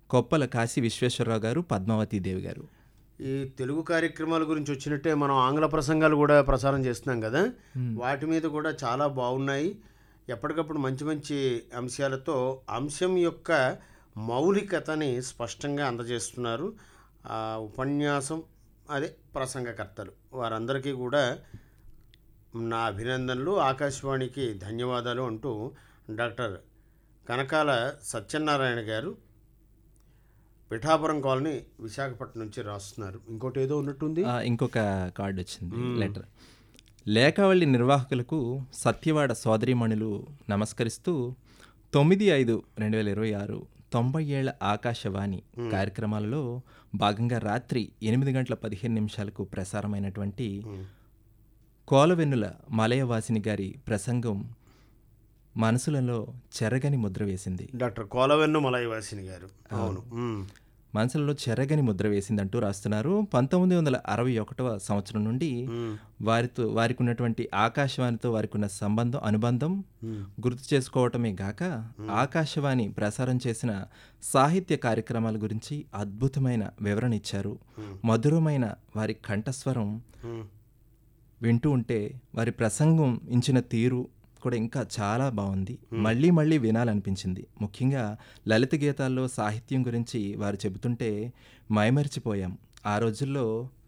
కొప్పల కాశీ విశ్వేశ్వరరావు గారు పద్మావతి దేవి గారు ఈ తెలుగు కార్యక్రమాల గురించి వచ్చినట్టే మనం ఆంగ్ల ప్రసంగాలు కూడా ప్రసారం చేస్తున్నాం కదా వాటి మీద కూడా చాలా బాగున్నాయి ఎప్పటికప్పుడు మంచి మంచి అంశాలతో అంశం యొక్క మౌలికతని స్పష్టంగా అందజేస్తున్నారు ఆ ఉపన్యాసం అదే ప్రసంగకర్తలు వారందరికీ కూడా నా అభినందనలు ఆకాశవాణికి ధన్యవాదాలు అంటూ డాక్టర్ కనకాల సత్యనారాయణ గారు పిఠాపురం కాలనీ విశాఖపట్నం నుంచి రాస్తున్నారు ఇంకోటి ఏదో ఉన్నట్టుంది ఆ, ఇంకొక కార్డు వచ్చింది లెటర్ లేఖావళి నిర్వాహకులకు సత్యవాడ సోదరీమణులు నమస్కరిస్తూ తొమ్మిది ఐదు రెండు వేల ఇరవై ఆరు తొంభై ఏళ్ల ఆకాశవాణి కార్యక్రమాలలో భాగంగా రాత్రి ఎనిమిది గంటల పదిహేను నిమిషాలకు ప్రసారమైనటువంటి కోలవెన్నుల మలయవాసిని గారి ప్రసంగం మనసులలో చెరగని ముద్ర వేసింది డాక్టర్ కోలవెన్ను మలయవాసిని గారు అవును ఉమ్. మనసులలో చెరగని ముద్ర వేసిందంటూ రాస్తున్నారు పంతొమ్మిది వందల అరవై ఒకటవ సంవత్సరం నుండి వారితో వారికి ఉన్నటువంటి ఆకాశవాణితో వారికి ఉన్న సంబంధం అనుబంధం గుర్తు చేసుకోవటమే గాక ఆకాశవాణి ప్రసారం చేసిన సాహిత్య కార్యక్రమాల గురించి అద్భుతమైన వివరణ ఇచ్చారు మధురమైన వారి కంఠస్వరం ఉమ్. వింటూ ఉంటే వారి ప్రసంగం ఇచ్చిన తీరు కూడా ఇంకా చాలా బాగుంది మళ్ళీ మళ్ళీ వినాలనిపించింది ముఖ్యంగా లలిత గీతాల్లో సాహిత్యం గురించి వారు చెబుతుంటే మైమరిచిపోయాం ఆ రోజుల్లో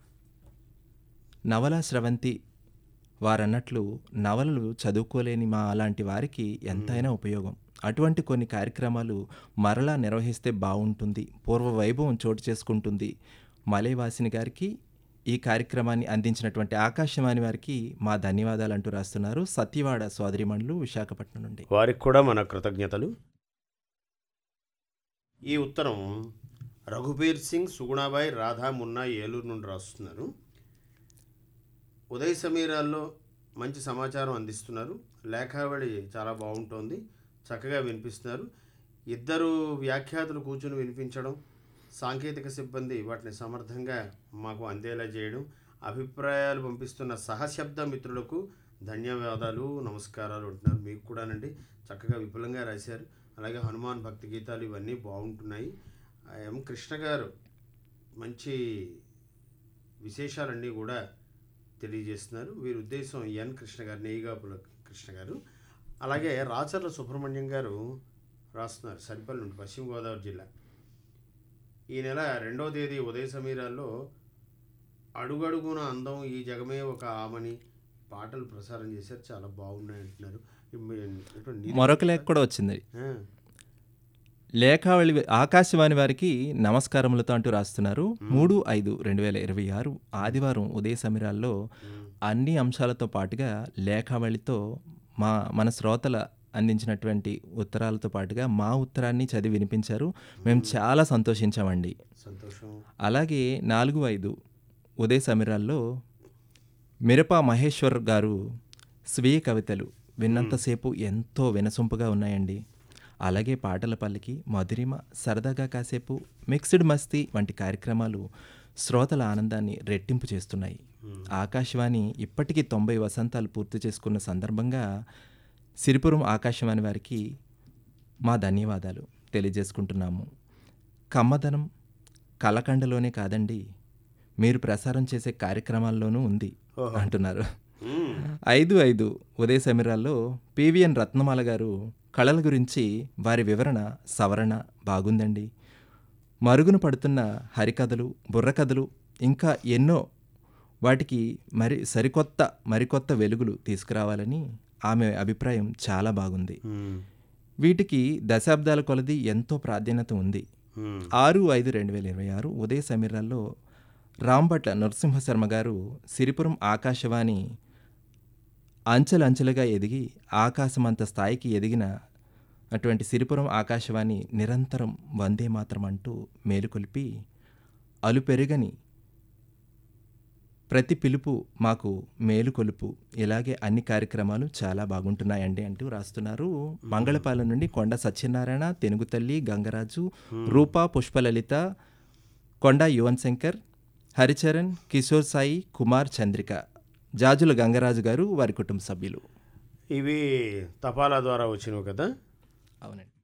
నవలా స్రవంతి వారన్నట్లు నవలలు చదువుకోలేని మా అలాంటి వారికి ఎంతైనా ఉపయోగం అటువంటి కొన్ని కార్యక్రమాలు మరలా నిర్వహిస్తే బాగుంటుంది పూర్వ వైభవం చోటు చేసుకుంటుంది మలైవాసిని గారికి ఈ కార్యక్రమాన్ని అందించినటువంటి ఆకాశవాణి వారికి మా ధన్యవాదాలు అంటూ రాస్తున్నారు సత్యవాడ సోదరిమణులు విశాఖపట్నం నుండి వారికి కూడా మన కృతజ్ఞతలు ఈ ఉత్తరం రఘుబీర్ సింగ్ సుగుణాబాయ్ రాధా మున్నా ఏలూరు నుండి రాస్తున్నారు ఉదయ సమీరాల్లో మంచి సమాచారం అందిస్తున్నారు లేఖావళి చాలా బాగుంటోంది చక్కగా వినిపిస్తున్నారు ఇద్దరు వ్యాఖ్యాతలు కూర్చుని వినిపించడం సాంకేతిక సిబ్బంది వాటిని సమర్థంగా మాకు అందేలా చేయడం అభిప్రాయాలు పంపిస్తున్న సహశబ్ద మిత్రులకు ధన్యవాదాలు నమస్కారాలు అంటున్నారు మీకు కూడానండి చక్కగా విపులంగా రాశారు అలాగే హనుమాన్ భక్తి గీతాలు ఇవన్నీ బాగుంటున్నాయి ఆ ఎం కృష్ణ గారు మంచి విశేషాలన్నీ కూడా తెలియజేస్తున్నారు వీరి ఉద్దేశం ఎన్ కృష్ణ గారు నెయ్యిగాపుల కృష్ణ గారు అలాగే రాచర్ల సుబ్రహ్మణ్యం గారు రాస్తున్నారు సరిపల్లి నుండి పశ్చిమ గోదావరి జిల్లా ఈ నెల రెండవ తేదీ ఉదయ సమీరాల్లో అడుగడుగున అందం ఈ జగమే ఒక ఆమని పాటలు ప్రసారం చేశారు చాలా బాగున్నాయి అంటున్నారు ఇమ్మ- ఎటువంటి నీతి- మరొక లేఖ కూడా వచ్చింది ఆ, లేఖావళి ఆకాశవాణి వారికి నమస్కారములతో అంటూ రాస్తున్నారు మూడు ఐదు రెండు వేల ఇరవై ఆరు ఆదివారం ఉదయ సమీరాల్లో అన్ని అంశాలతో పాటుగా లేఖావళితో మా మన శ్రోతల అందించినటువంటి ఉత్తరాలతో పాటుగా మా ఉత్తరాన్ని చదివి వినిపించారు మేము చాలా సంతోషించామండి సంతోషం అలాగే నాలుగు ఐదు ఉదయ సమీరాల్లో మిరప మహేశ్వర్ గారు స్వీయ కవితలు విన్నంతసేపు ఎంతో వినసొంపుగా ఉన్నాయండి అలాగే పాటల పల్లికి మధురిమ సరదాగా కాసేపు మిక్స్డ్ మస్తీ వంటి కార్యక్రమాలు శ్రోతల ఆనందాన్ని రెట్టింపు చేస్తున్నాయి ఆకాశవాణి ఇప్పటికీ తొంభై వసంతాలు పూర్తి చేసుకున్న సందర్భంగా సిరిపురం ఆకాశవాణి వారికి మా ధన్యవాదాలు తెలియజేసుకుంటున్నాము కమ్మదనం కలకండలోనే కాదండి మీరు ప్రసారం చేసే కార్యక్రమాల్లోనూ ఉంది ఓహో. అంటున్నారు మ్మ్. ఐదు ఐదు ఉదయ సమీరాల్లో పివిఎన్ రత్నమాల గారు కళల గురించి వారి వివరణ సవరణ బాగుందండి మరుగున పడుతున్న హరికథలు బుర్రకథలు ఇంకా ఎన్నో వాటికి మరి సరికొత్త మరికొత్త వెలుగులు తీసుకురావాలని ఆమె అభిప్రాయం చాలా బాగుంది మ్మ్. వీటికి దశాబ్దాల కొలది ఎంతో ప్రాధాన్యత ఉంది మ్మ్. ఆరు ఐదు రెండు వేల ఇరవై ఆరు ఉదయ సమీరాల్లో రాంభట్ల నరసింహశర్మ గారు సిరిపురం ఆకాశవాణి అంచెలంచెలుగా ఎదిగి ఆకాశమంత స్థాయికి ఎదిగిన అటువంటి సిరిపురం ఆకాశవాణి నిరంతరం వందే మాత్రం అంటూ మేలుకొలిపి అలుపెరుగని ప్రతి పిలుపు మాకు మేలుకొలుపు ఇలాగే అన్ని కార్యక్రమాలు చాలా బాగుంటున్నాయండి అంటూ రాస్తున్నారు మంగళపాలెం నుండి కొండ సత్యనారాయణ తెనుగుతల్లి గంగరాజు రూపా పుష్పలలిత కొండ యువన్ శంకర్ హరిచరణ్ కిషోర్ సాయి కుమార్ చంద్రిక జాజుల గంగరాజు గారు వారి కుటుంబ సభ్యులు ఇవి తపాలా ద్వారా వచ్చినవి కదా అవునండి